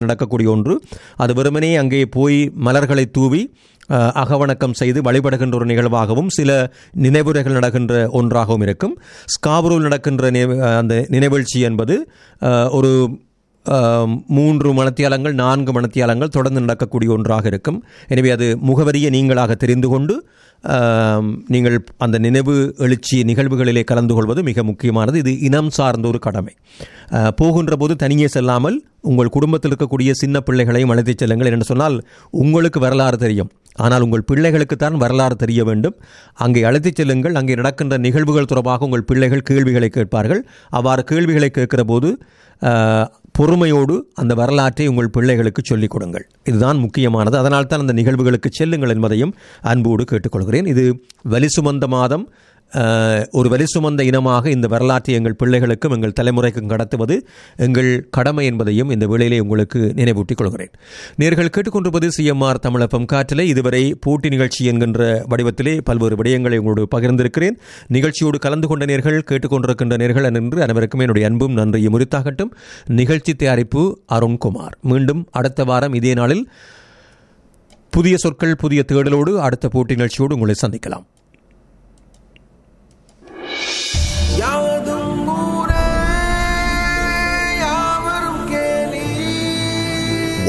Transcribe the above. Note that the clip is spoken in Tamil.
நடக்கக்கூடிய ஒன்று அது வெறுமனே அங்கே போய் மலர்களை தூவி அஹ், அகவணக்கம் செய்து வழிபடுகின்ற ஒரு நிகழ்வாகவும் சில நினைவுரைகள் நடக்கின்ற ஒன்றாகவும் இருக்கும் ஸ்காபரூல் நடக்கின்ற நினைவு- அந்த நினைவழ்ச்சி என்பது அஹ், ஒரு அஹ், மூன்று மணத்தியாலங்கள் நான்கு மணத்தியாலங்கள் தொடர்ந்து நடக்கக்கூடிய ஒன்றாக இருக்கும் எனவே அது முகவரியை நீங்களாக தெரிந்து கொண்டு அஹ், நீங்கள் அந்த நினைவு எழுச்சி நிகழ்வுகளிலே கலந்து கொள்வது மிக முக்கியமானது இது இனம் சார்ந்த ஒரு கடமை அஹ், போகின்ற போது தனியே செல்லாமல் உங்கள் குடும்பத்தில் இருக்கக்கூடிய சின்ன பிள்ளைகளையும் அழைத்துச் செல்லுங்கள் என்று சொன்னால் உங்களுக்கு வரலாறு தெரியும் ஆனால் உங்கள் பிள்ளைகளுக்கு தான் வரலாறு தெரிய வேண்டும் அங்கே அழைத்துச் செல்லுங்கள் அங்கே நடக்கின்ற நிகழ்வுகள் தொடர்பாக உங்கள் பிள்ளைகள் கேள்விகளை கேட்பார்கள் அவ்வாறு கேள்விகளை கேட்கிற போது அஹ், பொறுமையோடு அந்த வரலாற்றை உங்கள் பிள்ளைகளுக்கு சொல்லிக் கொடுங்கள் இதுதான் முக்கியமானது அதனால் தான் அந்த நிகழ்வுகளுக்கு செல்லுங்கள் என்பதையும் அன்போடு கேட்டுக்கொள்கிறேன் இது வலிசுமந்த மாதம் அஹ், ஒரு வலிசுமந்த இனமாக இந்த வரலாற்றை எங்கள் பிள்ளைகளுக்கும் எங்கள் தலைமுறைக்கும் கடத்துவது எங்கள் கடமை என்பதையும் இந்த வேளையிலே உங்களுக்கு நினைவூட்டிக் கொள்கிறேன் நேர்கள் கேட்டுக்கொண்டிருப்பது சிஎம்ஆர் தமிழப்பம் காற்றிலே இதுவரை போட்டி நிகழ்ச்சி என்கின்ற வடிவத்திலே பல்வேறு விடயங்களை உங்களோடு பகிர்ந்திருக்கிறேன் நிகழ்ச்சியோடு கலந்து கொண்ட நேர்கள் கேட்டுக்கொண்டிருக்கின்ற நேர்கள் என்று அனைவருக்கும் என்னுடைய அன்பும் நன்றியும் உரித்தாகட்டும் நிகழ்ச்சி தயாரிப்பு அருண்குமார் மீண்டும் அடுத்த வாரம் இதே நாளில் புதிய சொற்கள் புதிய தேடலோடு அடுத்த போட்டி நிகழ்ச்சியோடு உங்களை சந்திக்கலாம்